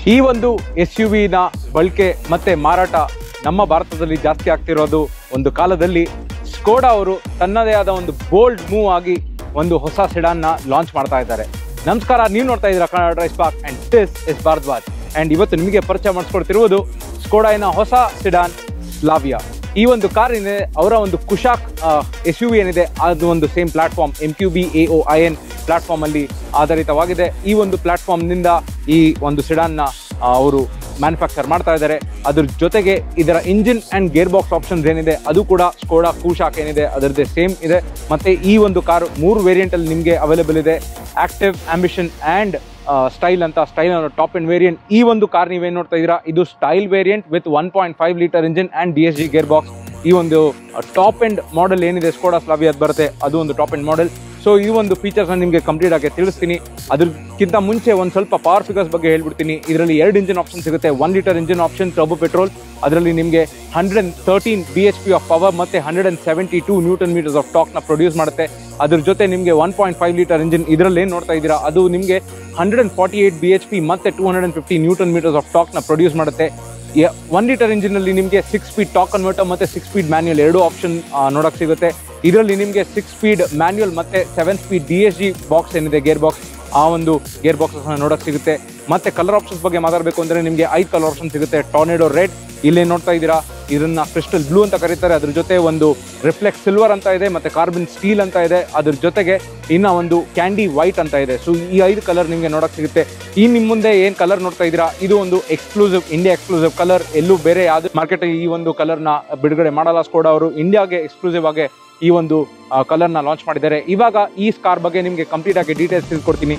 ಈ ಒಂದು S you ವಿನ ಬಳಕೆ ಮತ್ತೆ ಮಾರಾಟ ನಮ್ಮ ಭಾರತದಲ್ಲಿ ಜಾಸ್ತಿ ಆಗ್ತಿರೋದು ಒಂದು ಕಾಲದಲ್ಲಿ ಸ್ಕೋಡಾ ಅವರು ತನ್ನದೇ ಆದ ಒಂದು ಬೋಲ್ಡ್ ಮೂವ್ ಆಗಿ ಒಂದು ಹೊಸ ಸಿಡಾನ್ನ ಲಾಂಚ್ ಮಾಡ್ತಾ ಇದ್ದಾರೆ ನಮಸ್ಕಾರ ನೀವು ನೋಡ್ತಾ ಇದ್ದೀರಾ Kannada DriveSpark and this is Bharadwaj and ಇವತ್ತು ನಿಮಗೆ ಪರಿಚಯ ಮಾಡಿಸ್ಕೊಡ್ತಿರುವುದು ಸ್ಕೋಡಾಯಿನ ಹೊಸ ಸಿಡಾನ್ ಸ್ಲಾವಿಯಾ ಈ ಒಂದು ಕಾರ್ ಏನಿದೆ ಅವರ ಒಂದು ಕುಶಾಕ್ ಎಸ್ ಯು ವಿ ಏನಿದೆ ಅದು ಒಂದು same platform M Q B A O I N platform ಅಲ್ಲಿ ಆಧಾರಿತವಾಗಿದೆ ಈ ಒಂದು ಪ್ಲಾಟ್ಫಾರ್ಮ್ ನಿಂದ ಈ ಒಂದು ಸಿಡಾನ್ನ ಅವರು ಮ್ಯಾನುಫ್ಯಾಕ್ಚರ್ ಮಾಡ್ತಾ ಇದ್ದಾರೆ ಅದ್ರ ಜೊತೆಗೆ ಇದರ engine and gear box options ಏನಿದೆ ಅದು ಕೂಡ ಸ್ಕೋಡಾ ಕೂಶಾಕ್ ಏನಿದೆ ಅದರದ್ದೇ ಸೇಮ್ ಇದೆ ಮತ್ತೆ ಈ ಒಂದು ಕಾರು ಮೂರು ವೇರಿಯಂಟ್ ಅಲ್ಲಿ ನಿಮಗೆ ಅವೈಲೇಬಲ್ ಇದೆ ಆಕ್ಟಿವ್ ಆಂಬಿಷನ್ ಅಂಡ್ ಸ್ಟೈಲ್ ಅಂತ ಸ್ಟೈಲ್ ಟಾಪ್ ಅಂಡ್ ವೇರಿಯಂಟ್ ಈ ಒಂದು ಕಾರ್ ನೀವೇನು ನೋಡ್ತಾ ಇದ್ದೀರಾ ಇದು style variant with one point five litre engine and D S G gear box ಈ ಒಂದು ಟಾಪ್ ಎಂಡ್ ಮಾಡೆಲ್ ಏನಿದೆ ಸ್ಕೋಡಾ ಸ್ಲಾವಿ ಅದು ಬರುತ್ತೆ ಅದು ಒಂದು ಟಾಪ್ ಎಂಡ್ ಮಾಡೆಲ್ ಸೊ ಈ ಒಂದು ಫೀಚರ್ಸ್ ನಿಮಗೆ ಕಂಪ್ಲೀಟ್ ಆಗಿ ತಿಳಿಸ್ತೀನಿ ಅದಕ್ಕಿಂತ ಮುಂಚೆ ಒಂದು ಸ್ವಲ್ಪ ಪವರ್ ಫಿಗರ್ಸ್ ಬಗ್ಗೆ ಹೇಳ್ಬಿಡ್ತೀನಿ ಇದರಲ್ಲಿ ಎರಡು ಇಂಜಿನ್ ಆಪ್ಷನ್ ಸಿಗುತ್ತೆ one litre engine option turbo petrol ಅದರಲ್ಲಿ ನಿಮಗೆ hundred and thirteen B H P of power ಮತ್ತೆ hundred and seventy two newton metres of ಟಾಕ್ನ ಪ್ರೊಡ್ಯೂಸ್ ಮಾಡುತ್ತೆ ಅದ್ರ ಜೊತೆ ನಿಮಗೆ one point five litre engine ಇದರಲ್ಲಿ ಏನು ನೋಡ್ತಾ ಇದ್ದೀರಾ ಅದು ನಿಮಗೆ hundred and forty eight B H P ಮತ್ತೆ two hundred and fifty newton metres of ಟಾಕ್ನ ಪ್ರೊಡ್ಯೂಸ್ ಮಾಡುತ್ತೆ ಒನ್ ಲೀಟರ್ ಇಂಜಿನಲ್ಲಿ ನಿಮಗೆ ಸಿಕ್ಸ್ ಸ್ಪೀಡ್ ಟಾಕ್ ಕನ್ವರ್ಟರ್ ಮತ್ತೆ ಸಿಕ್ಸ್ ಸ್ಪೀಡ್ ಮ್ಯಾನ್ಯುಯಲ್ ಎರಡು ಆಪ್ಷನ್ ನೋಡೋಕೆ ಸಿಗುತ್ತೆ ಇದರಲ್ಲಿ ನಿಮಗೆ ಸಿಕ್ಸ್ ಸ್ಪೀಡ್ ಮ್ಯಾನ್ಯುಯಲ್ ಮತ್ತೆ seven speed D S G box ಏನಿದೆ ಗೇರ್ ಬಾಕ್ಸ್ ಆ ಒಂದು ಗೇರ್ ಬಾಕ್ಸ್ ನೋಡೋಕೆ ಸಿಗುತ್ತೆ ಮತ್ತೆ ಕಲರ್ ಆಪ್ಷನ್ಸ್ ಬಗ್ಗೆ ಮಾತಾಡಬೇಕು ಅಂದರೆ ನಿಮಗೆ ಐದು ಕಲರ್ ಆಪ್ಷನ್ ಸಿಗುತ್ತೆ ಟಾರ್ನೆಡೋ ರೆಡ್ ಇಲ್ಲೇ ನೋಡ್ತಾ ಇದ್ದೀರಾ ಇದನ್ನ ಕ್ರಿಸ್ಟಲ್ ಬ್ಲೂ ಅಂತ ಕರೀತಾರೆ ಅದ್ರ ಜೊತೆ ಒಂದು ರಿಫ್ಲೆಕ್ಸ್ ಸಿಲ್ವರ್ ಅಂತ ಇದೆ ಮತ್ತೆ ಕಾರ್ಬನ್ ಸ್ಟೀಲ್ ಅಂತ ಇದೆ ಅದ್ರ ಜೊತೆಗೆ ಇನ್ನ ಒಂದು ಕ್ಯಾಂಡಿ ವೈಟ್ ಅಂತ ಇದೆ ಸೊ ಈ ಐದು ಕಲರ್ ನಿಮಗೆ ನೋಡಕ್ ಸಿಗುತ್ತೆ ಈ ನಿಮ್ಮ ಮುಂದೆ ಏನ್ ಕಲರ್ ನೋಡ್ತಾ ಇದ್ದೀರಾ ಇದು ಒಂದು ಎಕ್ಸ್ಕ್ಲೂಸಿವ್ ಇಂಡಿಯಾ ಎಕ್ಸ್ಕ್ಲೂಸಿವ್ ಕಲರ್ ಎಲ್ಲೂ ಬೇರೆ ಯಾವ್ದು ಮಾರ್ಕೆಟ್ ಈ ಒಂದು ಕಲರ್ನ ಬಿಡುಗಡೆ ಮಾಡಲ್ಲ ಸ್ಕೋಡ ಅವರು ಇಂಡಿಯಾಗೆ ಎಕ್ಸ್ಕ್ಲೂಸಿವ್ ಆಗಿ ಈ ಒಂದು ಕಲರ್ನ ಲಾಂಚ್ ಮಾಡಿದ್ದಾರೆ ಇವಾಗ ಈ ಕಾರ್ ಬಗ್ಗೆ ನಿಮಗೆ ಕಂಪ್ಲೀಟ್ ಆಗಿ ಡೀಟೇಲ್ಸ್ ತಿಳ್ಕೊಡ್ತೀನಿ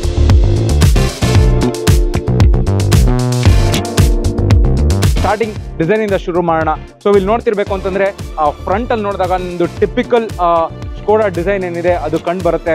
ಸ್ಟಾರ್ಟಿಂಗ್ ಡಿಸೈನ್ ಇಂದ ಶುರು ಮಾಡೋಣ ಸೊ ಇಲ್ಲಿ ನೋಡ್ತಿರ್ಬೇಕು ಅಂತಂದ್ರೆ ಫ್ರಂಟ್ ಅಲ್ಲಿ ನೋಡಿದಾಗ ಒಂದು ಟಿಪಿಕಲ್ ಸ್ಕೋಡಾ ಡಿಸೈನ್ ಏನಿದೆ ಅದು ಕಂಡು ಬರುತ್ತೆ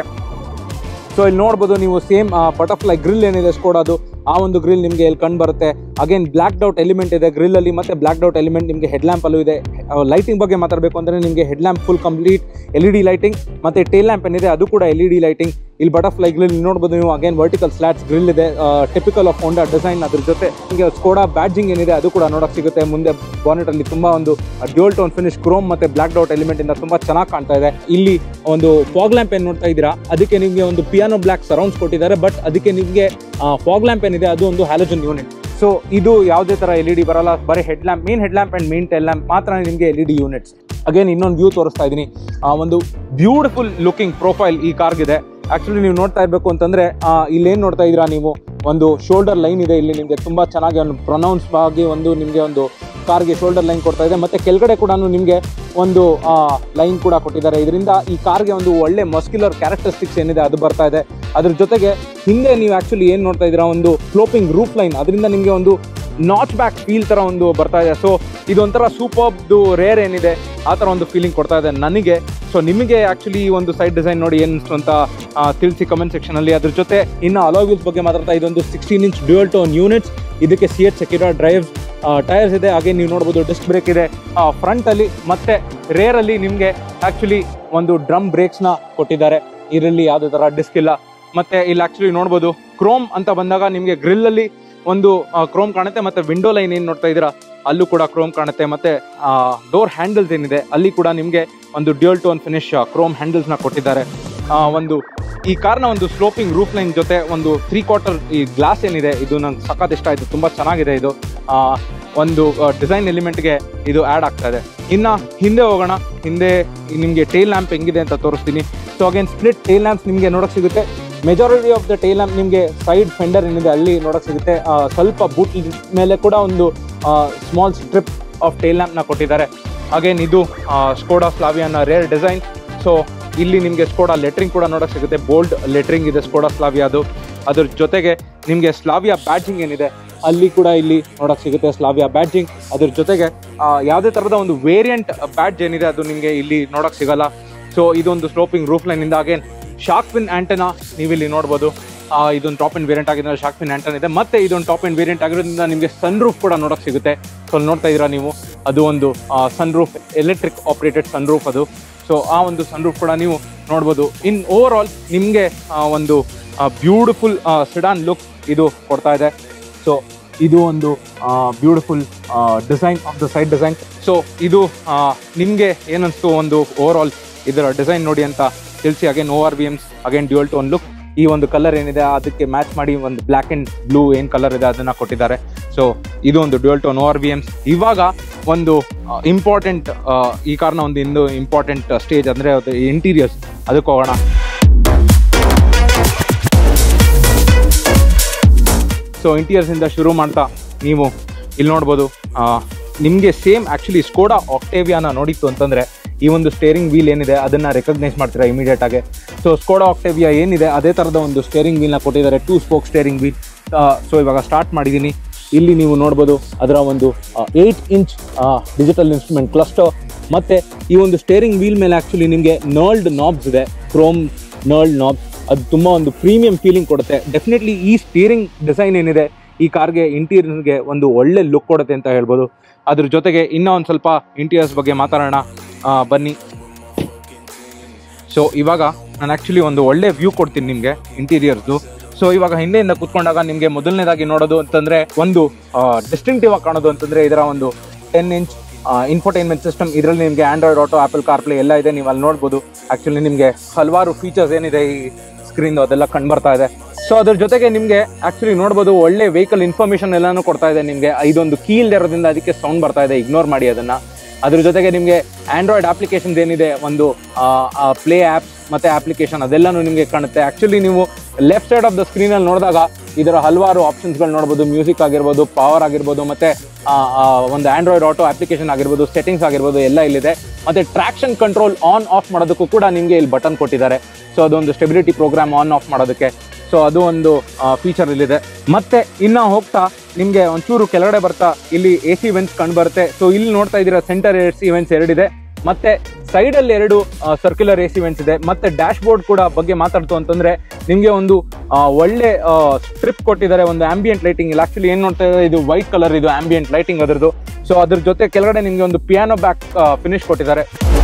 ಸೊ ಇಲ್ಲಿ ನೋಡ್ಬೋದು ನೀವು ಸೇಮ್ ಬಟರ್ಫ್ಲೈ ಗ್ರಿಲ್ ಏನಿದೆ ಸ್ಕೋಡಾದು ಆ ಒಂದು ಗ್ರಿಲ್ ನಿಮಗೆ ಇಲ್ಲಿ ಕಂಡು ಬರುತ್ತೆ ಅಗೇನ್ ಬ್ಲಾಕ್ ಡೌಟ್ ಎಲಿಮೆಂಟ್ ಇದೆ ಗ್ರಿಲ್ ಅಲ್ಲಿ ಮತ್ತೆ ಬ್ಲಾಕ್ ಡೌಟ್ ಎಲಿಮೆಂಟ್ ನಿಮಗೆ ಹೆಡ್ ಲ್ಯಾಂಪ್ ಅಲ್ಲೂ ಇದೆ ಲೈಟಿಂಗ್ ಬಗ್ಗೆ ಮಾತಾಡಬೇಕು ಅಂದ್ರೆ ನಿಮಗೆ head lamp full complete L E D lighting ಮತ್ತೆ ಟೇಲ್ ಲ್ಯಾಂಪ್ ಏನಿದೆ ಅದು ಕೂಡ ಎಲ್ ಇ ಡಿ ಲೈಟಿಂಗ್ ಇಲ್ಲಿ ಬಟರ್ಫ್ಲೈ ಗ್ರಿಲ್ ನೋಡ್ಬೋದು ನೀವು ಅಗೇನ್ ವರ್ಟಿಕಲ್ ಸ್ಲಾಟ್ಸ್ ಗ್ರಿಲ್ ಇದೆ ಟಿಪಿಕಲ್ ಆಫ್ ಹೋಂಡಾ ಡಿಸೈನ್ ಅದ್ರ ಜೊತೆ ನಿಮಗೆ ಸ್ಕೋಡಾ ಬ್ಯಾಡ್ಜಿಂಗ್ ಏನಿದೆ ಅದು ಕೂಡ ನೋಡಕ್ ಸಿಗುತ್ತೆ ಮುಂದೆ ಬಾನೆಟ್ ಅಲ್ಲಿ ತುಂಬಾ ಒಂದು ಡ್ಯೂಲ್ ಟೋನ್ ಫಿನಿಶ್ ಕ್ರೋಮ್ ಮತ್ತೆ ಬ್ಲಾಕ್ ಡೌಟ್ ಎಲಿಮೆಂಟ್ ಇಂದ ತುಂಬಾ ಚೆನ್ನಾಗಿ ಕಾಣ್ತಾ ಇದೆ ಇಲ್ಲಿ ಒಂದು ಫಾಗ್ ಲ್ಯಾಂಪ್ ಏನ್ ನೋಡ್ತಾ ಇದ್ದೀರಾ ಅದಕ್ಕೆ ನಿಮಗೆ ಒಂದು ಪಿಯಾನೋ ಬ್ಲಾಕ್ ಸರೌಂಡ್ಸ್ ಕೊಟ್ಟಿದ್ದಾರೆ ಬಟ್ ಅದಕ್ಕೆ ನಿಮಗೆ ಫಾಗ್ ಲ್ಯಾಂಪ್ ಏನಿದೆ ಅದು ಒಂದು ಹ್ಯಾಲೋಜನ್ ಯೂನಿಟ್ ಸೊ ಇದು ಯಾವುದೇ ತರ ಎಲ್ ಇ ಡಿ ಬರಲ್ಲ ಬರೀ head lamp main head lamp and main tail lamp ಮಾತ್ರ ನಿಮಗೆ L E D units again ಇನ್ನೊಂದು ವ್ಯೂ ತೋರಿಸ್ತಾ ಇದ್ದೀನಿ ಆ ಒಂದು ಬ್ಯೂಟಿಫುಲ್ ಲುಕಿಂಗ್ ಪ್ರೊಫೈಲ್ ಈ ಕಾರ್ಗಿದೆ ಆಕ್ಚುಲಿ ನೀವು ನೋಡ್ತಾ ಇರಬೇಕು ಅಂತಂದ್ರೆ ಆ, ಇಲ್ಲೇನ್ ನೋಡ್ತಾ ಇದ್ದೀರಾ ನೀವು ಒಂದು ಶೋಲ್ಡರ್ ಲೈನ್ ಇದೆ ಇಲ್ಲಿ ನಿಮಗೆ ತುಂಬಾ ಚೆನ್ನಾಗಿ ಒಂದು ಪ್ರೊನೌನ್ಸ್ ಆಗಿ ಒಂದು ನಿಮಗೆ ಒಂದು ಕಾರ್ಗೆ ಶೋಲ್ಡರ್ ಲೈನ್ ಕೊಡ್ತಾ ಇದೆ ಮತ್ತೆ ಕೆಳಗಡೆ ಕೂಡ ನಿಮಗೆ ಒಂದು ಲೈನ್ ಕೂಡ ಕೊಟ್ಟಿದ್ದಾರೆ ಇದರಿಂದ ಈ ಕಾರ್ಗೆ ಒಂದು ಒಳ್ಳೆ ಮಸ್ಕ್ಯುಲರ್ ಕ್ಯಾರೆಕ್ಟರಿಸ್ಟಿಕ್ಸ್ ಏನಿದೆ ಅದು ಬರ್ತಾ ಇದೆ ಅದ್ರ ಜೊತೆಗೆ ಹಿಂದೆ ನೀವು ಆಕ್ಚುಲಿ ಏನ್ ನೋಡ್ತಾ ಇದ್ದೀರಾ ಒಂದು ಸ್ಲೋಪಿಂಗ್ ರೂಫ್ ಲೈನ್ ಅದರಿಂದ ನಿಮಗೆ ಒಂದು ನಾಚ್ ಬ್ಯಾಕ್ ಫೀಲ್ ತರ ಒಂದು ಬರ್ತಾ ಇದೆ ಸೊ ಇದೊಂಥರ ಸೂಪರ್ದು ರೇರ್ ಏನಿದೆ ಆ ಥರ ಒಂದು ಫೀಲಿಂಗ್ ಕೊಡ್ತಾ ಇದೆ ನನಗೆ ಸೊ ನಿಮಗೆ ಆಕ್ಚುಲಿ ಈ ಒಂದು ಸೈಡ್ ಡಿಸೈನ್ ನೋಡಿ ಏನಿಸ್ತು ಅಂತ ಆ, ತಿಳಿಸಿ ಕಮೆಂಟ್ ಸೆಕ್ಷನ್ ಅಲ್ಲಿ ಅದ್ರ ಜೊತೆ ಇನ್ನು ಅಲೋವಿಲ್ಸ್ ಬಗ್ಗೆ ಮಾತಾಡ್ತಾ ಇದೊಂದು sixteen inch dual tone units ಇದಕ್ಕೆ C H Secura Drive tyres ಇದೆ ಹಾಗೆ ನೀವು ನೋಡ್ಬೋದು ಡಿಸ್ಕ್ ಬ್ರೇಕ್ ಇದೆ ಫ್ರಂಟ್ ಅಲ್ಲಿ ಮತ್ತೆ ರೇರ್ ಅಲ್ಲಿ ನಿಮಗೆ ಆಕ್ಚುಲಿ ಒಂದು ಡ್ರಮ್ ಬ್ರೇಕ್ಸ್ ನ ಕೊಟ್ಟಿದ್ದಾರೆ ಇದರಲ್ಲಿ ಯಾವುದೇ ತರ ಡಿಸ್ಕ್ ಇಲ್ಲ ಮತ್ತೆ ಇಲ್ಲಿ ಆಕ್ಚುಲಿ ನೋಡ್ಬೋದು ಕ್ರೋಮ್ ಅಂತ ಬಂದಾಗ ನಿಮಗೆ ಗ್ರಿಲ್ ಅಲ್ಲಿ ಒಂದು ಕ್ರೋಮ್ ಕಾಣುತ್ತೆ ಮತ್ತೆ ವಿಂಡೋ ಲೈನ್ ಏನ್ ನೋಡ್ತಾ ಇದ್ದೀರಾ ಅಲ್ಲೂ ಕೂಡ ಕ್ರೋಮ್ ಕಾಣುತ್ತೆ ಮತ್ತೆ ಡೋರ್ ಹ್ಯಾಂಡಲ್ಸ್ ಏನಿದೆ ಅಲ್ಲಿ ಕೂಡ ನಿಮಗೆ ಒಂದು dual tone finish chrome handles ನ ಕೊಟ್ಟಿದ್ದಾರೆ ಆ, ಒಂದು ಈ ಕಾರ್ನ ಒಂದು ಸ್ಲೋಪಿಂಗ್ ರೂಫ್ ಲೈನ್ ಜೊತೆ ಒಂದು ತ್ರೀ ಕ್ವಾರ್ಟರ್ ಈ ಗ್ಲಾಸ್ ಏನಿದೆ ಇದು ನಂಗೆ ಸಖತ್ ಇಷ್ಟ ಆಯ್ತು ತುಂಬಾ ಚೆನ್ನಾಗಿದೆ ಇದು ಆ, ಒಂದು ಡಿಸೈನ್ ಎಲಿಮೆಂಟ್ಗೆ ಇದು ಆ್ಯಡ್ ಆಗ್ತಾ ಇದೆ ಇನ್ನ ಹಿಂದೆ ಹೋಗೋಣ ಹಿಂದೆ ನಿಮಗೆ ಟೇಲ್ ಲ್ಯಾಂಪ್ ಹೆಂಗಿದೆ ಅಂತ ತೋರಿಸ್ತೀನಿ so again split tail lamps ನಿಮಗೆ ನೋಡಕ್ ಸಿಗುತ್ತೆ majority of the tail lamp ನಿಮಗೆ ಸೈಡ್ ಫೆಂಡರ್ ಏನಿದೆ ಅಲ್ಲಿ ನೋಡಕ್ ಸಿಗುತ್ತೆ ಆ, ಸ್ವಲ್ಪ ಬೂಟ್ ಮೇಲೆ ಕೂಡ ಒಂದು ಸ್ಮಾಲ್ ಸ್ಟ್ರಿಪ್ ಆಫ್ ಟೇಲ್ ಲ್ಯಾಂಪ್ನ ಕೊಟ್ಟಿದ್ದಾರೆ ಅಗೇನ್ ಇದು ಸ್ಕೋಡಾ ಸ್ಲಾವಿಯಾನ ರೇರ್ ಡಿಸೈನ್ ಸೊ ಇಲ್ಲಿ ನಿಮಗೆ ಸ್ಕೋಡಾ ಲೆಟ್ರಿಂಗ್ ಕೂಡ ನೋಡಕ್ ಸಿಗುತ್ತೆ ಬೋಲ್ಡ್ ಲೆಟ್ರಿಂಗ್ ಇದೆ ಸ್ಕೋಡಾ ಸ್ಲಾವಿಯಾದು ಅದ್ರ ಜೊತೆಗೆ ನಿಮಗೆ ಸ್ಲಾವಿಯಾ ಬ್ಯಾಡ್ಜಿಂಗ್ ಏನಿದೆ ಅಲ್ಲಿ ಕೂಡ ಇಲ್ಲಿ ನೋಡಕ್ ಸಿಗುತ್ತೆ ಸ್ಲಾವಿಯಾ ಬ್ಯಾಡ್ಜಿಂಗ್ ಅದ್ರ ಜೊತೆಗೆ ಆ, ಯಾವುದೇ ಥರದ ಒಂದು ವೇರಿಯಂಟ್ ಬ್ಯಾಡ್ಜ್ ಏನಿದೆ ಅದು ನಿಮಗೆ ಇಲ್ಲಿ ನೋಡಕ್ ಸಿಗಲ್ಲ ಸೊ ಇದೊಂದು ಸ್ಲೋಪಿಂಗ್ ರೂಫ್ ಲೈನ್ ಇಂದ ಅಗೇನ್ ಶಾರ್ಕ್ ಪಿನ್ ಆಂಟೆನಾ ನೀವಿಲ್ಲಿ ನೋಡ್ಬೋದು ಆ, ಇದೊಂದು ಟಾಪ್ ಇನ್ ವೇರಿಯಂಟ್ ಆಗಿದ್ರೆ ಶಾರ್ಕ್ ಪಿನ್ ಆಂಟನ್ ಇದೆ ಮತ್ತೆ ಇದೊಂದು ಟಾಪ್ ಇನ್ ವೇರಿಯಂಟ್ ಆಗಿರೋದ್ರಿಂದ ನಿಮಗೆ ಸನ್ ರೂಫ್ ಕೂಡ ನೋಡಕ್ ಸಿಗುತ್ತೆ ಸೊ ಅಲ್ಲಿ ನೋಡ್ತಾ ಇದ್ದೀರಾ ನೀವು ಅದು ಒಂದು sun roof electric operated sun roof ಅದು ಸೊ ಆ ಒಂದು ಸನ್ ರೂಫ್ ಕೂಡ ನೀವು ನೋಡ್ಬೋದು ಇನ್ ಓವರ್ ಆಲ್ ನಿಮಗೆ ಒಂದು ಬ್ಯೂಟಿಫುಲ್ ಸಿಡಾನ್ ಲುಕ್ ಇದು ಕೊಡ್ತಾ ಇದೆ ಸೊ ಇದು ಒಂದು beautiful design of the side design so ಇದು ನಿಮಗೆ ಏನನ್ಸ್ತು ಒಂದು ಓವರ್ ಆಲ್ ಇದರ ಡಿಸೈನ್ ನೋಡಿ ಅಂತ ತಿಳಿಸಿ again O R V Ms again dual tone look ಈ ಒಂದು ಕಲರ್ ಏನಿದೆ ಅದಕ್ಕೆ ಮ್ಯಾಚ್ ಮಾಡಿ ಒಂದು ಬ್ಲ್ಯಾಕ್ ಅಂಡ್ ಬ್ಲೂ ಏನು ಕಲರ್ ಇದೆ ಅದನ್ನ ಕೊಟ್ಟಿದ್ದಾರೆ ಸೊ ಇದು ಒಂದು dual tone O R V Ms ಇವಾಗ ಒಂದು ಇಂಪಾರ್ಟೆಂಟ್ ಈ ಕಾರ್ನ ಒಂದು ಇಂದು ಇಂಪಾರ್ಟೆಂಟ್ ಸ್ಟೇಜ್ ಅಂದರೆ ಅದು ಇಂಟೀರಿಯರ್ಸ್ ಅದಕ್ಕೆ ಹೋಗೋಣ ಸೊ ಇಂಟೀರಿಯರ್ಸಿಂದ ಶುರು ಮಾಡ್ತಾ ನೀವು ಇಲ್ಲಿ ನೋಡ್ಬೋದು ನಿಮಗೆ ಸೇಮ್ ಆ್ಯಕ್ಚುಲಿ ಸ್ಕೋಡಾ ಆಕ್ಟೇವಿಯಾನ ನೋಡಿತ್ತು ಅಂತಂದರೆ ಈ ಒಂದು ಸ್ಟೇರಿಂಗ್ ವೀಲ್ ಏನಿದೆ ಅದನ್ನು ರೆಕಗ್ನೈಸ್ ಮಾಡ್ತೀರಾ ಇಮಿಡಿಯೇಟ್ ಆಗಿ ಸೊ ಸ್ಕೋಡಾ ಆಕ್ಟೇವಿಯಾ ಏನಿದೆ ಅದೇ ಥರದ ಒಂದು ಸ್ಟೇರಿಂಗ್ ವೀಲ್ನ ಕೊಟ್ಟಿದ್ದಾರೆ two spoke steering wheel so ಇವಾಗ ಸ್ಟಾರ್ಟ್ ಮಾಡಿದ್ದೀನಿ ಇಲ್ಲಿ ನೀವು ನೋಡ್ಬೋದು ಅದರ ಒಂದು eight inch digital instrument cluster ಮತ್ತು ಈ ಒಂದು ಸ್ಟೇರಿಂಗ್ ವೀಲ್ ಮೇಲೆ ಆ್ಯಕ್ಚುಲಿ ನಿಮಗೆ ನರ್ಲ್ಡ್ ನಾಬ್ಸ್ ಇದೆ ಕ್ರೋಮ್ ನರ್ಲ್ಡ್ ನಾಬ್ಸ್ ಅದು ತುಂಬ ಒಂದು ಪ್ರೀಮಿಯಂ ಫೀಲಿಂಗ್ ಕೊಡುತ್ತೆ ಡೆಫಿನೆಟ್ಲಿ ಈ ಸ್ಟೀರಿಂಗ್ ಡಿಸೈನ್ ಏನಿದೆ ಈ ಕಾರ್ಗೆ ಇಂಟೀರಿಯರ್ಗೆ ಒಂದು ಒಳ್ಳೆ ಲುಕ್ ಕೊಡುತ್ತೆ ಅಂತ ಹೇಳ್ಬೋದು ಅದ್ರ ಜೊತೆಗೆ ಇನ್ನೂ ಒಂದು ಸ್ವಲ್ಪ ಇಂಟೀರಿಯರ್ಸ್ ಬಗ್ಗೆ ಮಾತಾಡೋಣ ಆ, ಬನ್ನಿ ಸೊ ಇವಾಗ ನಾನು ಆ್ಯಕ್ಚುಲಿ ಒಂದು ಒಳ್ಳೆ ವ್ಯೂ ಕೊಡ್ತೀನಿ ನಿಮಗೆ ಇಂಟೀರಿಯರ್ಸ್ದು ಸೊ ಇವಾಗ ಹಿಂದೆಯಿಂದ ಕೂತ್ಕೊಂಡಾಗ ನಿಮಗೆ ಮೊದಲನೇದಾಗಿ ನೋಡೋದು ಅಂತಂದರೆ ಒಂದು ಡಿಸ್ಟಿಂಕ್ಟಿವ್ ಆಗಿ ಕಾಣೋದು ಅಂತಂದರೆ ಇದರ ಒಂದು ಟೆನ್ ಇಂಚ್ ಇನ್ಫೋಟೈನ್ಮೆಂಟ್ ಸಿಸ್ಟಮ್ ಇದರಲ್ಲಿ ನಿಮಗೆ ಆಂಡ್ರಾಯ್ಡ್ ಆಟೋ ಆಪಲ್ ಕಾರ್ಪ್ಲೇ ಎಲ್ಲ ಇದೆ ನೀವು ಅಲ್ಲಿ ನೋಡ್ಬೋದು ಆ್ಯಕ್ಚುಲಿ ನಿಮಗೆ ಹಲವಾರು ಫೀಚರ್ಸ್ ಏನಿದೆ ಈ ಸ್ಕ್ರೀನ್ ಅದೆಲ್ಲ ಕಂಡು ಬರ್ತಾ ಇದೆ ಸೊ ಅದ್ರ ಜೊತೆಗೆ ನಿಮಗೆ ಆ್ಯಕ್ಚುಲಿ ನೋಡ್ಬೋದು ಒಳ್ಳೆ ವೆಹಿಕಲ್ ಇನ್ಫಾರ್ಮೇಷನ್ ಎಲ್ಲಾನು ಕೊಡ್ತಾ ಇದೆ ನಿಮಗೆ ಇದೊಂದು ಕೀಲ್ ಇರೋದ್ರಿಂದ ಅದಕ್ಕೆ ಸೌಂಡ್ ಬರ್ತಾ ಇದೆ ಇಗ್ನೋರ್ ಮಾಡಿ ಅದನ್ನು ಅದ್ರ ಜೊತೆಗೆ ನಿಮಗೆ ಆಂಡ್ರಾಯ್ಡ್ ಅಪ್ಲಿಕೇಶನ್ಸ್ ಏನಿದೆ ಒಂದು ಪ್ಲೇ ಆ್ಯಪ್ ಮತ್ತು ಅಪ್ಲಿಕೇಶನ್ ಅದೆಲ್ಲನೂ ನಿಮಗೆ ಕಾಣುತ್ತೆ ಆ್ಯಕ್ಚುಲಿ ನೀವು ಲೆಫ್ಟ್ ಸೈಡ್ ಆಫ್ ದ ಸ್ಕ್ರೀನಲ್ಲಿ ನೋಡಿದಾಗ ಇದರ ಹಲವಾರು ಆಪ್ಷನ್ಸ್ಗಳು ನೋಡ್ಬೋದು ಮ್ಯೂಸಿಕ್ ಆಗಿರ್ಬೋದು ಪವರ್ ಆಗಿರ್ಬೋದು ಮತ್ತು ಒಂದು ಆಂಡ್ರಾಯ್ಡ್ ಆಟೋ ಅಪ್ಲಿಕೇಶನ್ ಆಗಿರ್ಬೋದು ಸೆಟ್ಟಿಂಗ್ಸ್ ಆಗಿರ್ಬೋದು ಎಲ್ಲ ಇಲ್ಲಿದೆ ಮತ್ತು ಟ್ರಾಕ್ಷನ್ ಕಂಟ್ರೋಲ್ ಆನ್ ಆಫ್ ಮಾಡೋದಕ್ಕೂ ಕೂಡ ನಿಮಗೆ ಇಲ್ಲಿ ಬಟನ್ ಕೊಟ್ಟಿದ್ದಾರೆ ಸೊ ಅದೊಂದು ಸ್ಟೆಬಿಲಿಟಿ ಪ್ರೋಗ್ರಾಮ್ ಆನ್ ಆಫ್ ಮಾಡೋದಕ್ಕೆ ಸೊ ಅದು ಒಂದು ಫೀಚರ್ ಇಲ್ಲಿದೆ ಮತ್ತೆ ಇನ್ನ ಹೋಗ್ತಾ ನಿಮಗೆ ಒಂಚೂರು ಕೆಳಗಡೆ ಬರ್ತಾ ಇಲ್ಲಿ ಎ ಸಿ ಇವೆಂಟ್ಸ್ ಕಂಡು ಬರುತ್ತೆ ಸೊ ಇಲ್ಲಿ ನೋಡ್ತಾ ಇದ್ದೀರಾ ಸೆಂಟರ್ ಎ ಸಿ ಇವೆಂಟ್ಸ್ ಎರಡಿದೆ ಮತ್ತೆ ಸೈಡ್ ಅಲ್ಲಿ ಎರಡು ಸರ್ಕ್ಯುಲರ್ ಎ ಸಿ ಇವೆಂಟ್ಸ್ ಇದೆ ಮತ್ತೆ ಡ್ಯಾಶ್ ಬೋರ್ಡ್ ಕೂಡ ಬಗ್ಗೆ ಮಾತಾಡ್ತು ಅಂತಂದ್ರೆ ನಿಮಗೆ ಒಂದು ಆ, ಒಳ್ಳೆ ಸ್ಟ್ರಿಪ್ ಕೊಟ್ಟಿದ್ದಾರೆ ಒಂದು ಆಂಬಿಯಂಟ್ ಲೈಟಿಂಗ್ ಇಲ್ಲ ಆಕ್ಚುಲಿ ಏನ್ ನೋಡ್ತಾ ಇದ್ದಾರೆ ಇದು ವೈಟ್ ಕಲರ್ ಇದು ಆಂಬಿಯಂಟ್ ಲೈಟಿಂಗ್ ಅದರದ್ದು ಸೊ ಅದ್ರ ಜೊತೆ ಕೆಳಗಡೆ ನಿಮಗೆ ಒಂದು ಪಿಯಾನೋ ಬ್ಯಾಕ್ ಫಿನಿಶ್ ಕೊಟ್ಟಿದ್ದಾರೆ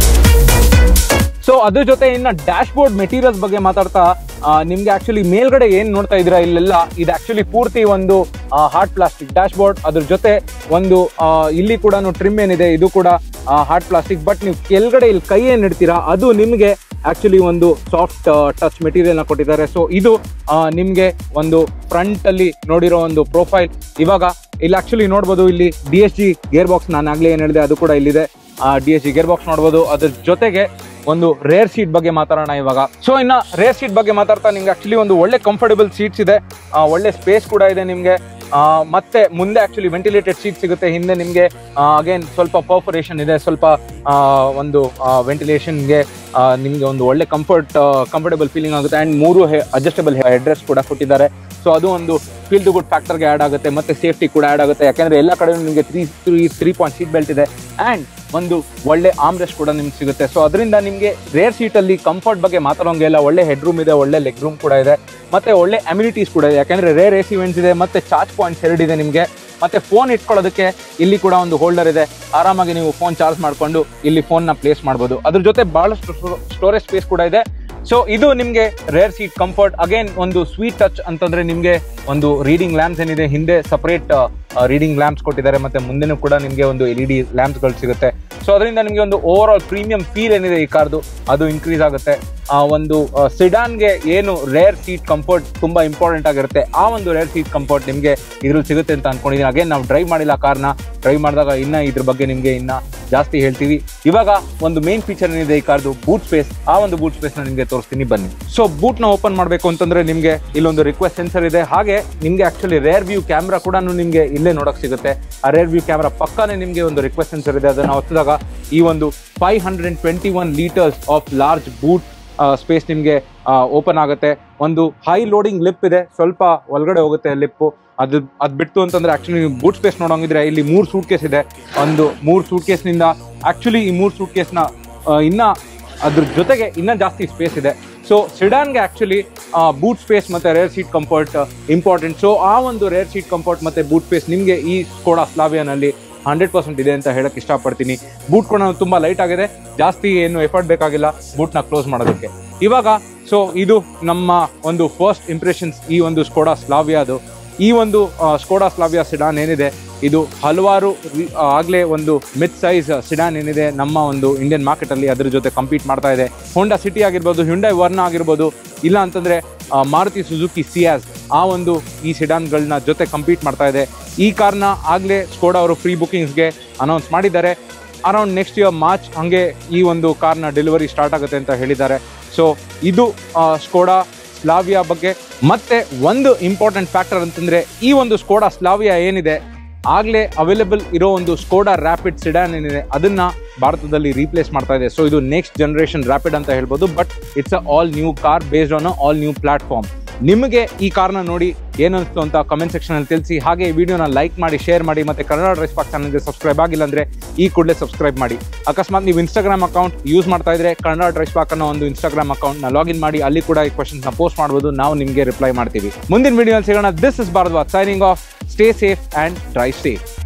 ಸೊ ಅದ್ರ ಜೊತೆ ಇನ್ನ ಡ್ಯಾಶ್ ಬೋರ್ಡ್ ಮೆಟೀರಿಯಲ್ಸ್ ಬಗ್ಗೆ ಮಾತಾಡ್ತಾ ಆ, ನಿಮ್ಗೆ ಆಕ್ಚುಲಿ ಮೇಲ್ಗಡೆ ಏನ್ ನೋಡ್ತಾ ಇದ್ದೀರಾ ಇಲ್ಲೆಲ್ಲ ಇದು ಆಕ್ಚುಲಿ ಪೂರ್ತಿ ಒಂದು ಹಾರ್ಡ್ ಪ್ಲಾಸ್ಟಿಕ್ ಡ್ಯಾಶ್ ಬೋರ್ಡ್ ಅದ್ರ ಜೊತೆ ಒಂದು ಆ, ಇಲ್ಲಿ ಕೂಡ ಟ್ರಿಮ್ ಏನಿದೆ ಇದು ಕೂಡ ಹಾರ್ಡ್ ಪ್ಲಾಸ್ಟಿಕ್ ಬಟ್ ನೀವು ಕೆಳಗಡೆ ಇಲ್ಲಿ ಕೈ ಏನ್ ಇಡ್ತೀರಾ ಅದು ನಿಮಗೆ ಆಕ್ಚುಲಿ ಒಂದು ಸಾಫ್ಟ್ ಟಚ್ ಮೆಟೀರಿಯಲ್ ನ ಕೊಟ್ಟಿದ್ದಾರೆ ಸೊ ಇದು ಆ, ನಿಮ್ಗೆ ಒಂದು ಫ್ರಂಟ್ ಅಲ್ಲಿ ನೋಡಿರೋ ಒಂದು ಪ್ರೊಫೈಲ್ ಇವಾಗ ಇಲ್ಲಿ ಆಕ್ಚುಲಿ ನೋಡ್ಬೋದು ಇಲ್ಲಿ D S G gear box ನಾನು ಆಗ್ಲೇ ಏನ್ ಹೇಳಿದೆ ಅದು ಕೂಡ ಇಲ್ಲಿದೆ D S G gear box ನೋಡ್ಬೋದು ಅದ್ರ ಜೊತೆಗೆ ಒಂದು ರೇರ್ ಸೀಟ್ ಬಗ್ಗೆ ಮಾತಾಡೋಣ ಇವಾಗ ಸೊ ಇನ್ನ ರೇರ್ ಸೀಟ್ ಬಗ್ಗೆ ಮಾತಾಡ್ತಾ ನಿಮ್ಗೆ ಆಕ್ಚುಲಿ ಒಂದು ಒಳ್ಳೆ ಕಂಫರ್ಟಬಲ್ ಸೀಟ್ಸ್ ಇದೆ ಆ, ಒಳ್ಳೆ ಸ್ಪೇಸ್ ಕೂಡ ಇದೆ ನಿಮ್ಗೆ ಆ, ಮತ್ತೆ ಮುಂದೆ ಆಕ್ಚುಲಿ ವೆಂಟಿಲೇಟೆಡ್ ಸೀಟ್ ಸಿಗುತ್ತೆ ಹಿಂದೆ ನಿಮ್ಗೆ ಅಗೇನ್ ಸ್ವಲ್ಪ ಪರ್ಫರೇಷನ್ ಇದೆ ಸ್ವಲ್ಪ ಆ, ಒಂದು ವೆಂಟಿಲೇಷನ್ಗೆ ನಿಮ್ಗೆ ಒಂದು ಒಳ್ಳೆ ಕಂಫರ್ಟ್ ಕಂಫರ್ಟಬಲ್ ಫೀಲಿಂಗ್ ಆಗುತ್ತೆ ಅಂಡ್ ಮೂರು ಅಡ್ಜಸ್ಟಬಲ್ ಹೆಡ್ರೆಸ್ ಕೂಡ ಕೊಟ್ಟಿದ್ದಾರೆ ಸೊ ಅದು ಒಂದು ಫೀಲ್ ಟು ಗುಡ್ ಫ್ಯಾಕ್ಟರ್ಗೆ ಆ್ಯಡ್ ಆಗುತ್ತೆ ಮತ್ತೆ ಸೇಫ್ಟಿ ಕೂಡ ಆ್ಯಡ್ ಆಗುತ್ತೆ ಯಾಕಂದ್ರೆ ಎಲ್ಲ ಕಡೆ ನಿಮಗೆ three three three point seat belt ಇದೆ ಆ್ಯಂಡ್ ಒಂದು ಒಳ್ಳೆ ಆರ್ಮ್ ರೆಸ್ಟ್ ಕೂಡ ನಿಮ್ಗೆ ಸಿಗುತ್ತೆ ಸೊ ಅದರಿಂದ ನಿಮಗೆ ರೇರ್ ಸೀಟಲ್ಲಿ ಕಂಫರ್ಟ್ ಬಗ್ಗೆ ಮಾತಾಡೋಂಗೆ ಇಲ್ಲ ಒಳ್ಳೆ ಹೆಡ್ ರೂಮ್ ಇದೆ ಒಳ್ಳೆ ಲೆಗ್ ರೂಮ್ ಕೂಡ ಇದೆ ಮತ್ತೆ ಒಳ್ಳೆ ಅಮ್ಯುನಿಟೀಸ್ ಕೂಡ ಇದೆ ಯಾಕಂದ್ರೆ ರೇರ್ ಎ ಸಿ ಇವೆಂಟ್ಸ್ ಇದೆ ಮತ್ತೆ ಚಾರ್ಜ್ ಪಾಯಿಂಟ್ಸ್ ಎರಡಿದೆ ನಿಮಗೆ ಮತ್ತೆ ಫೋನ್ ಇಟ್ಕೊಳ್ಳೋದಕ್ಕೆ ಇಲ್ಲಿ ಕೂಡ ಒಂದು ಹೋಲ್ಡರ್ ಇದೆ ಆರಾಮಾಗಿ ನೀವು ಫೋನ್ ಚಾರ್ಜ್ ಮಾಡಿಕೊಂಡು ಇಲ್ಲಿ ಫೋನ್ನ ಪ್ಲೇಸ್ ಮಾಡ್ಬೋದು ಅದ್ರ ಜೊತೆ ಬಹಳಷ್ಟು ಸ್ಟೋರೇಜ್ ಸ್ಪೇಸ್ ಕೂಡ ಇದೆ ಸೊ ಇದು ನಿಮಗೆ ರೇರ್ ಸೀಟ್ ಕಂಫರ್ಟ್ ಅಗೇನ್ ಒಂದು ಸ್ವೀಟ್ ಟಚ್ ಅಂತಂದ್ರೆ ನಿಮಗೆ ಒಂದು ರೀಡಿಂಗ್ ಲ್ಯಾಂಪ್ಸ್ ಏನಿದೆ ಹಿಂದೆ ಸಪರೇಟ್ ರೀಡಿಂಗ್ ಲ್ಯಾಂಪ್ಸ್ ಕೊಟ್ಟಿದ್ದಾರೆ ಮತ್ತೆ ಮುಂದೆನೂ ಕೂಡ ನಿಮಗೆ ಒಂದು ಎಲ್ ಇ ಡಿ ಲ್ಯಾಂಪ್ಸ್ಗಳು ಸಿಗುತ್ತೆ ಸೊ ಅದರಿಂದ ನಿಮಗೆ ಒಂದು ಓವರ್ ಆಲ್ ಪ್ರೀಮಿಯಂ ಫೀಲ್ ಏನಿದೆ ಈ ಕಾರ್ದು ಅದು ಇನ್ಕ್ರೀಸ್ ಆಗುತ್ತೆ ಆ ಒಂದು ಸಿಡಾನ್ಗೆ ಏನು ರೇರ್ ಸೀಟ್ ಕಂಫರ್ಟ್ ತುಂಬಾ ಇಂಪಾರ್ಟೆಂಟ್ ಆಗಿರುತ್ತೆ ಆ ಒಂದು ರೇರ್ ಸೀಟ್ ಕಂಫರ್ಟ್ ನಿಮಗೆ ಇದ್ರಲ್ಲಿ ಸಿಗುತ್ತೆ ಅಂತ ಅನ್ಕೊಂಡಿದ್ದೀನಿ ಅಗೇನ್ ನಾವು ಡ್ರೈವ್ ಮಾಡಿಲ್ಲ ಕಾರ್ನ ಡ್ರೈವ್ ಮಾಡಿದಾಗ ಇನ್ನ ಇದ್ರ ಬಗ್ಗೆ ನಿಮಗೆ ಇನ್ನ ಜಾಸ್ತಿ ಹೇಳ್ತೀವಿ ಇವಾಗ ಒಂದು ಮೇನ್ ಫೀಚರ್ ಏನಿದೆ ಈ ಕಾರ್ದು ಬೂಟ್ ಸ್ಪೇಸ್ ಆ ಒಂದು ಬೂಟ್ ಸ್ಪೇಸ್ ನ ನಿಮಗೆ ತೋರಿಸ್ತೀನಿ ಬನ್ನಿ ಸೊ ಬೂಟ್ ನ ಓಪನ್ ಮಾಡಬೇಕು ಅಂತಂದ್ರೆ ನಿಮಗೆ ಇಲ್ಲೊಂದು ರಿಕ್ವೆಸ್ಟ್ ಸೆನ್ಸರ್ ಇದೆ ಹಾಗೆ ನಿಮಗೆ ಆಕ್ಚುಲಿ ರೇರ್ ವ್ಯೂ ಕ್ಯಾಮ್ರಾ ಕೂಡ ನಿಮಗೆ ಇಲ್ಲೇ ನೋಡಕ್ ಸಿಗುತ್ತೆ ಆ ರೇರ್ ವ್ಯೂ ಕ್ಯಾಮ್ರಾ ಪಕ್ಕನೇ ನಿಮಗೆ ಒಂದು ರಿಕ್ವೆಸ್ಟ್ ಸೆನ್ಸರ್ ಇದೆ ಅದನ್ನ ಒತ್ತಿದಾಗ ಈ ಒಂದು five hundred and twenty one litres of large boot space ನಿಮಗೆ ಓಪನ್ ಆಗುತ್ತೆ ಒಂದು ಹೈ ಲೋಡಿಂಗ್ ಲಿಪ್ ಇದೆ ಸ್ವಲ್ಪ ಒಳಗಡೆ ಹೋಗುತ್ತೆ ಲಿಪ್ಪು ಅದು ಅದು ಬಿಟ್ಟು ಅಂತಂದ್ರೆ ಆಕ್ಚುಲಿ ನೀವು ಬೂಟ್ ಸ್ಪೇಸ್ ನೋಡೋಂಗಿದ್ರೆ ಇಲ್ಲಿ ಮೂರು ಸೂಟ್ ಕೇಸ್ ಇದೆ ಒಂದು ಮೂರು ಸೂಟ್ ಕೇಸ್ನಿಂದ ಆಕ್ಚುಲಿ ಈ ಮೂರು ಸೂಟ್ ಕೇಸ್ನ ಇನ್ನ ಅದ್ರ ಜೊತೆಗೆ ಇನ್ನೂ ಜಾಸ್ತಿ ಸ್ಪೇಸ್ ಇದೆ ಸೊ ಸಿಡಾನ್ಗೆ ಆಕ್ಚುಲಿ ಬೂಟ್ ಸ್ಪೇಸ್ ಮತ್ತೆ rear seat comfort important so ಆ ಒಂದು ರೇರ್ ಸೀಟ್ ಕಂಫರ್ಟ್ ಮತ್ತೆ ಬೂಟ್ ಸ್ಪೇಸ್ ನಿಮಗೆ ಈ ಸ್ಕೋಡಾ ಸ್ಲಾವಿಯಾನಲ್ಲಿ ಹಂಡ್ರೆಡ್ ಪರ್ಸೆಂಟ್ ಇದೆ ಅಂತ ಹೇಳಕ್ ಇಷ್ಟಪಡ್ತೀನಿ ಬೂಟ್ ಕೂಡ ತುಂಬಾ ಲೈಟ್ ಆಗಿದೆ ಜಾಸ್ತಿ ಏನು ಎಫರ್ಟ್ ಬೇಕಾಗಿಲ್ಲ ಬೂಟ್ನ ಕ್ಲೋಸ್ ಮಾಡೋದಕ್ಕೆ ಇವಾಗ ಸೊ ಇದು ನಮ್ಮ ಒಂದು ಫಸ್ಟ್ ಇಂಪ್ರೆಷನ್ಸ್ ಈ ಒಂದು ಸ್ಕೋಡಾ ಸ್ಲಾವಿಯಾದು ಈ ಒಂದು ಸ್ಕೋಡಾ ಸ್ಲಾವಿಯಾ ಸಿಡಾನ್ ಏನಿದೆ ಇದು ಹಲವಾರು ಆಗಲೇ ಒಂದು ಮಿಡ್ ಸೈಜ್ ಸಿಡಾನ್ ಏನಿದೆ ನಮ್ಮ ಒಂದು ಇಂಡಿಯನ್ ಮಾರ್ಕೆಟಲ್ಲಿ ಅದ್ರ ಜೊತೆ ಕಂಪೀಟ್ ಮಾಡ್ತಾ ಇದೆ ಹೋಂಡಾ ಸಿಟಿ ಆಗಿರ್ಬೋದು ಹ್ಯುಂಡೈ ವರ್ನ ಆಗಿರ್ಬೋದು ಇಲ್ಲ ಅಂತಂದರೆ ಮಾರುತಿ ಸುಜುಕಿ ಸಿಯಾಸ್ ಆ ಒಂದು ಈ ಸಿಡಾನ್ಗಳನ್ನ ಜೊತೆ ಕಂಪೀಟ್ ಮಾಡ್ತಾ ಇದೆ ಈ ಕಾರ್ನ ಆಗಲೇ ಸ್ಕೋಡಾ ಅವರು ಫ್ರೀ ಬುಕಿಂಗ್ಸ್ಗೆ ಅನೌನ್ಸ್ ಮಾಡಿದ್ದಾರೆ ಅರೌಂಡ್ ನೆಕ್ಸ್ಟ್ ಇಯರ್ ಮಾರ್ಚ್ ಹಾಗೆ ಈ ಒಂದು ಕಾರ್ನ ಡೆಲಿವರಿ ಸ್ಟಾರ್ಟ್ ಆಗುತ್ತೆ ಅಂತ ಹೇಳಿದ್ದಾರೆ ಸೊ ಇದು ಆ, ಸ್ಕೋಡಾ ಸ್ಲಾವಿಯಾ ಬಗ್ಗೆ ಮತ್ತೆ ಒಂದು ಇಂಪಾರ್ಟೆಂಟ್ ಫ್ಯಾಕ್ಟರ್ ಅಂತಂದ್ರೆ ಈ ಒಂದು ಸ್ಕೋಡಾ ಸ್ಲಾವಿಯಾ ಏನಿದೆ ಆಗಲೇ ಅವೈಲೇಬಲ್ ಇರೋ ಒಂದು ಸ್ಕೋಡಾ ರ್ಯಾಪಿಡ್ ಸಿಡಾನ್ ಏನಿದೆ ಅದನ್ನ ಭಾರತದಲ್ಲಿ ರೀಪ್ಲೇಸ್ ಮಾಡ್ತಾ ಇದೆ ಸೊ ಇದು ನೆಕ್ಸ್ಟ್ ಜನರೇಷನ್ ರ್ಯಾಪಿಡ್ ಅಂತ ಹೇಳ್ಬೋದು but it's a all new car based on all new platform ನಿಮಗೆ ಈ ಕಾರ್ನ ನೋಡಿ ಏನನ್ನಿಸ್ತು ಅಂತ ಕಮೆಂಟ್ ಸೆಕ್ಷನ್ ಅಲ್ಲಿ ತಿಳಿಸಿ ಹಾಗೆ ಈ ವಿಡಿಯೋನ ಲೈಕ್ ಮಾಡಿ ಶೇರ್ ಮಾಡಿ ಮತ್ತೆ ಕನ್ನಡ ಡ್ರೈಸ್ ಪಾಕ್ ಚಾನಲ್ಗೆ ಸಬ್ಸ್ಕ್ರೈಬ್ ಆಗಿಲ್ಲ ಅಂದ್ರೆ ಈ ಕೂಡಲೇ ಸಬ್ಸ್ಕ್ರೈಬ್ ಮಾಡಿ ಅಕಸ್ಮಾತ್ ನೀವು ಇನ್ಸ್ಟಾಗ್ರಾಮ್ ಅಕೌಂಟ್ ಯೂಸ್ ಮಾಡ್ತಾ ಇದ್ರೆ ಕನ್ನಡ ಡ್ರೈಸ್ ಪಾಕ್ ಅನ್ನೋ ಒಂದು ಇನ್ಸ್ಟಾಗ್ರಾಮ್ ಅಕೌಂಟ್ನ ಲಾಗಿನ್ ಮಾಡಿ ಅಲ್ಲಿ ಕೂಡ ಈ ಕ್ವಶನ್ಸ್ನ ಪೋಸ್ಟ್ ಮಾಡ್ಬೋದು ನಾವು ನಿಮಗೆ ರಿಪ್ಲೈ ಮಾಡ್ತೀವಿ ಮುಂದಿನ ವಿಡಿಯೋದಲ್ಲಿ ಸಿಗೋಣ this is Bharadwaj signing off stay safe and drive safe